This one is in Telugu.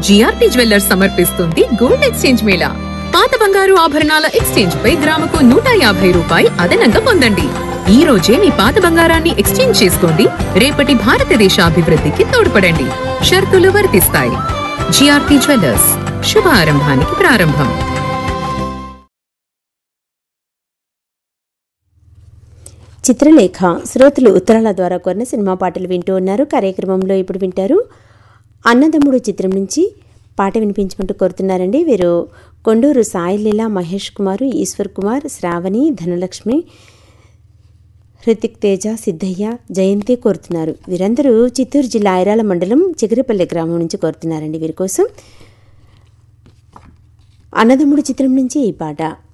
జిఆర్టీ జ్యువెల్లర్స్ సమర్పిస్తుంది గోల్డ్ ఎక్స్చేంజ్ మేళా పాత బంగారు ఆభరణాల ఎక్స్చేంజ్ పై గ్రాముకు నూట యాభై రూపాయి అదనంగా పొందండి ఈ రోజే మీ పాత బంగారాన్ని ఎక్స్చేంజ్ చేసుకోండి రేపటి భారతదేశ అభివృద్ధికి తోడ్పడండి షరతులు వర్తిస్తాయి జిఆర్టీ జ్యువెల్లర్స్ శుభ ఆరంభానికి ప్రారంభం చిత్రలేఖ శ్రోతలు ఉత్తరాల ద్వారా కొన్న సినిమా పాటలు వింటూ ఉన్నారు కార్యక్రమంలో ఇప్పుడు వింటారు అన్నదమ్ముడు చిత్రం నుంచి పాట వినిపించమంటూ కోరుతున్నారండి వీరు కొండూరు సాయిలీల మహేష్ కుమార్ ఈశ్వర్ కుమార్ శ్రావణి ధనలక్ష్మి హృతిక్ తేజ సిద్ధయ్య జయంతి కోరుతున్నారు వీరందరూ చిత్తూరు జిల్లా ఐరాల మండలం చిగిరిపల్లి గ్రామం నుంచి కోరుతున్నారండి వీరి కోసం అన్నదమ్ముడు చిత్రం నుంచి ఈ పాట